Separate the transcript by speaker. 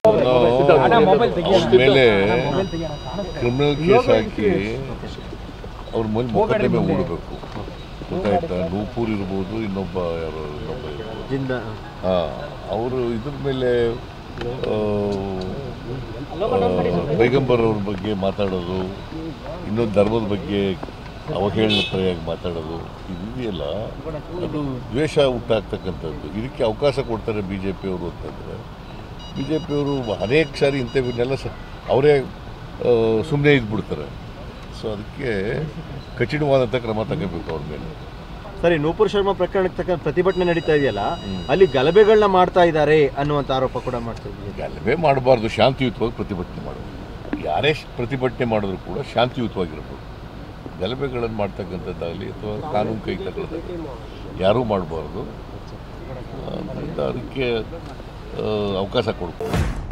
Speaker 1: ಅವ್ರ ಮೇಲೆ criminal case ಹಾಕಿ ಅವ್ರ ಮೇಲೆ ಮೊಕದ್ದಮೆ ಹೂಡಬೇಕು ಗೊತ್ತಾಯ್ತಾ ನೂಪೂರ್ ಇರ್ಬೋದು ಇನ್ನೊಬ್ಬ ಯಾರು ಇನ್ನೊಬ್ಬ ಇರ್ಬೋದು
Speaker 2: ಜಿಂದ
Speaker 1: ಹಾಂ ಅವರು ಇದ್ರ ಮೇಲೆ ಆ, ಆ, ಪೈಗಂಬರ್ ಅವ್ರ ಬಗ್ಗೆ ಮಾತಾಡೋದು ಇನ್ನೊಂದು ಧರ್ಮದ ಬಗ್ಗೆ ಅವಹೇಳನಕಾರಿಯಾಗಿ ಮಾತಾಡೋದು ಇದೆಯಲ್ಲ ಅದು ದ್ವೇಷ ಹುಟ್ಟಾಗ್ತಕ್ಕಂಥದ್ದು ಇದಕ್ಕೆ ಅವಕಾಶ ಕೊಡ್ತಾರೆ ಬಿ ಜೆ ಪಿಯವರು ಅಂತಂದರೆ ಬಿ ಜೆ ಪಿಯವರು ಅನೇಕ ಸಾರಿ ಇಂಥವನ್ನೆಲ್ಲ ಸ ಅವರೇ ಸುಮ್ಮನೆ ಇದ್ಬಿಡ್ತಾರೆ ಸೊ ಅದಕ್ಕೆ ಕಠಿಣವಾದಂಥ ಕ್ರಮ ತಗೋಬೇಕು ಅವ್ರ ಮೇಲೆ
Speaker 2: ಸರಿ ನೂಪುರ್ ಶರ್ಮಾ ಪ್ರಕರಣಕ್ಕೆ ತಕ್ಕ ಪ್ರತಿಭಟನೆ ನಡೀತಾ ಇದೆಯಲ್ಲ ಅಲ್ಲಿ ಗಲಭೆಗಳನ್ನ ಮಾಡ್ತಾ ಇದ್ದಾರೆ ಅನ್ನುವಂಥ ಆರೋಪ ಕೂಡ ಮಾಡ್ತಾ ಇದ್ದೀವಿ
Speaker 1: ಗಲಭೆ ಮಾಡಬಾರ್ದು ಶಾಂತಿಯುತವಾಗಿ ಪ್ರತಿಭಟನೆ ಮಾಡಬೇಕು ಯಾರೇ ಶ್- ಪ್ರತಿಭಟನೆ ಮಾಡಿದ್ರು ಕೂಡ ಶಾಂತಿಯುತವಾಗಿರ್ಬೇಕು ಗಲಭೆಗಳನ್ನು ಮಾಡ್ತಕ್ಕಂಥದ್ದಾಗಲಿ ಅಥವಾ ಕಾನೂನು ಕೈ ತಗೊಳ್ಳೋದಾಗಲಿ ಯಾರೂ ಮಾಡಬಾರ್ದು ಅದರಿಂದ ಅದಕ್ಕೆ ಆ, ಅವಕಾಶ ಕೊಡ್ಬೇಕು